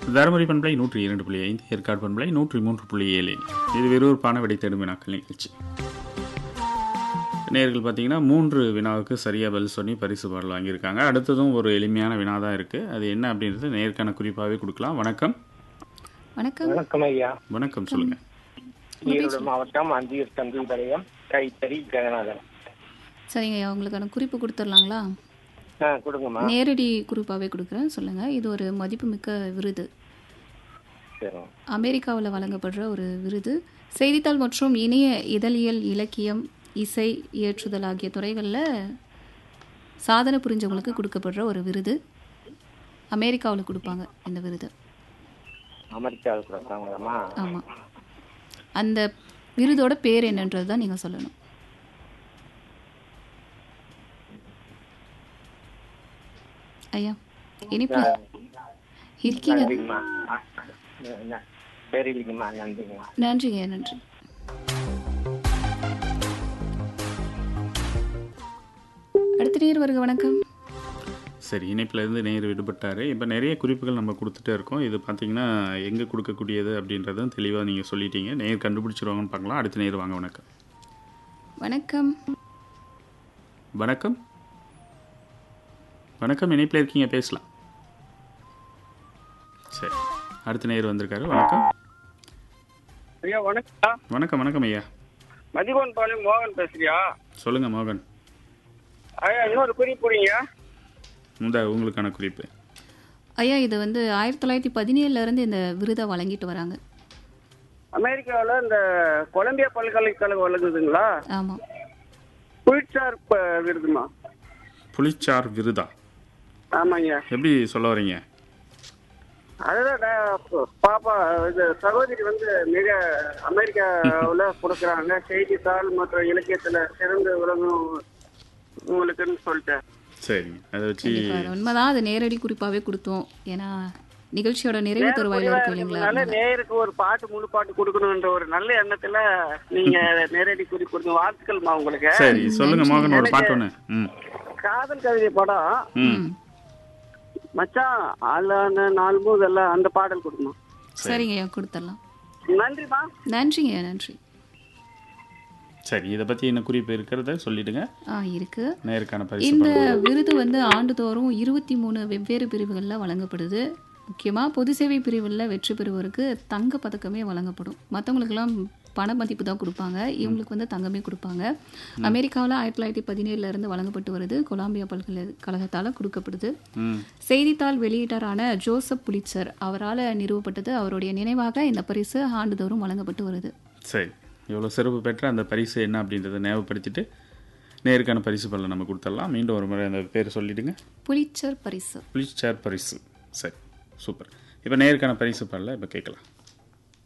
தருமபுரி பண்பலை நூற்றி இரண்டு புள்ளி ஐந்து ஏற்காடு பண்பலை நூற்றி மூன்று புள்ளி ஏழு இது விறுவிறுப்பான விடை தேடும் வினாக்கள் நிகழ்ச்சி நேர்கள் பார்த்தீங்கன்னா மூன்று வினாவுக்கு சரியாக பதில் சொல்லி பரிசு பாடல் வாங்கியிருக்காங்க அடுத்ததும் ஒரு எளிமையான வினா தான் இருக்குது அது என்ன அப்படின்றது நேருக்கான குறிப்பாகவே கொடுக்கலாம் வணக்கம் வணக்கம் வணக்கம் ஐயா வணக்கம் சொல்லுங்கள் ஈரோடு மாவட்டம் அந்தியூர் தந்தி வலயம் கைத்தறி ஜெகநாதன் சரிங்க ஐயா உங்களுக்கான குறிப்பு கொடுத்துடலாங்களா ஆ கொடுங்கம்மா நேரடி குறிப்பாகவே கொடுக்குறேன் சொல்லுங்கள் இது ஒரு மதிப்புமிக்க விருது சரி அமெரிக்காவில் வழங்கப்படுற ஒரு விருது செய்தித்தாள் மற்றும் இணைய இதழியல் இலக்கியம் இசை இயற்றுதல் ஆகிய துறைகளில் சாதனை புரிஞ்சவங்களுக்கு கொடுக்கப்படுற ஒரு விருது அமெரிக்காவில் கொடுப்பாங்க இந்த விருது அமெரிக்காவுக்கு கொடுக்குறாங்களாம்மா ஆமாம் அந்த விருதோட பேர் என்னன்றது தான் நீங்கள் சொல்லணும் ஐயா இனிப்பு இருக்கீங்க நன்றிங்கம்மா ஆ, ந- தெரியலைங்கம்மா நன்றிங்கம்மா நன்றிங்க நன்றி அடுத்த நேர் வருக வணக்கம் சரி இணைப்பிலேருந்து நேர் விடுபட்டார் இப்போ நிறைய குறிப்புகள் நம்ம கொடுத்துட்டே இருக்கோம் இது பார்த்தீங்கன்னா எங்கே கொடுக்கக்கூடியது அப்படின்றதும் தெளிவாக நீங்கள் சொல்லிட்டீங்க நேர் கண்டுபிடிச்சிருவாங்கன்னு பார்க்கலாம் அடுத்த நேர் வாங்க வணக்கம் வணக்கம் வணக்கம் வணக்கம் இணைப்பில் இருக்கீங்க பேசலாம் சரி அடுத்த நேர் வந்திருக்காரு வணக்கம் ஐயா வணக்கம் வணக்கம் வணக்கம் ஐயா மதிகோன் பாளையம் மோகன் பேசுறியா சொல்லுங்கள் மோகன் ஐயா இன்னொரு குறிப்புறீங்க இந்த உங்களுக்கான குறிப்பு ஐயா இது வந்து ஆயிரத்தி தொள்ளாயிரத்தி பதினேழுல இருந்து இந்த விருதை வழங்கிட்டு வராங்க அமெரிக்காவில் இந்த கொலம்பியா பல்கலைக்கழகம் வழங்குதுங்களா ஆமாம் புலிட்சார் ப- விருதுமா புலிச்சார் விருதா ஆமாங்க எப்படி சொல்ல வரீங்க அதுதான் நான் ப- பாப்பா இது சகோதரி வந்து மிக அமெரிக்காவில் கொடுக்குறாங்க செய்தித்தாள் மற்றும் இலக்கியத்தில் சிறந்து விளங்கும் உங்களுக்குன்னு சொல்லிட்டேன் சரிங்க அதை வச்சு கண்டிப்பா அது உண்மைதான் அது நேரடி குறிப்பாகவே கொடுத்தோம் ஏன்னா நிகழ்ச்சியோட நிறைவு தருவாயில இருக்கு இல்லைங்களா நல்ல நேருக்கு ஒரு பாட்டு முழு பாட்டு கொடுக்கணுன்ற ஒரு நல்ல எண்ணத்துல நீங்க நேரடி குறிப்பு கொடுங்க வாழ்த்துக்கள்மா உங்களுக்கு சரி சொல்லுங்க மோகன் ஒரு பாட்டு ஒன்று ம் காதல் கவிதை படம் ம் மச்சான் ஆளான நாள் மூதெல்லாம் அந்த பாடல் கொடுமா சரிங்க ஐயா கொடுத்துடலாம் நன்றிமா நன்றிங்க ஐயா நன்றி சரி இதை பற்றி என்ன குறிப்பு இருக்கிறத சொல்லிடுங்க ஆ இருக்கு நேருக்கான பரிசு இந்த விருது வந்து ஆண்டுதோறும் இருபத்தி மூணு வெவ்வேறு பிரிவுகளில் வழங்கப்படுது முக்கியமாக பொது சேவை பிரிவில் வெற்றி பெறுவோருக்கு தங்க பதக்கமே வழங்கப்படும் மற்றவங்களுக்கெல்லாம் பண மதிப்பு தான் கொடுப்பாங்க இவங்களுக்கு வந்து தங்கமே கொடுப்பாங்க அமெரிக்காவில் ஆயிரத்தி தொள்ளாயிரத்தி பதினேழுல இருந்து வழங்கப்பட்டு வருது கொலம்பியா பல்கலைக்கழகத்தால் கொடுக்கப்படுது ம் செய்தித்தாள் வெளியீட்டரான ஜோசப் புலிச்சர் அவரால் நிறுவப்பட்டது அவருடைய நினைவாக இந்த பரிசு ஆண்டுதோறும் வழங்கப்பட்டு வருது சரி இவ்வளோ சிறப்பு பெற்ற அந்த பரிசு என்ன அப்படின்றத ஞாபகப்படுத்திட்டு நேருக்கான பரிசு பல்ல நம்ம கொடுத்துடலாம் மீண்டும் ஒரு முறை அந்த பேர் சொல்லிடுங்க புலிச்சர் பரிசு புலிச் சேர் பரிசு சரி சூப்பர் இப்போ நேருக்கான பரிசு பல்ல இப்போ கேட்கலாம்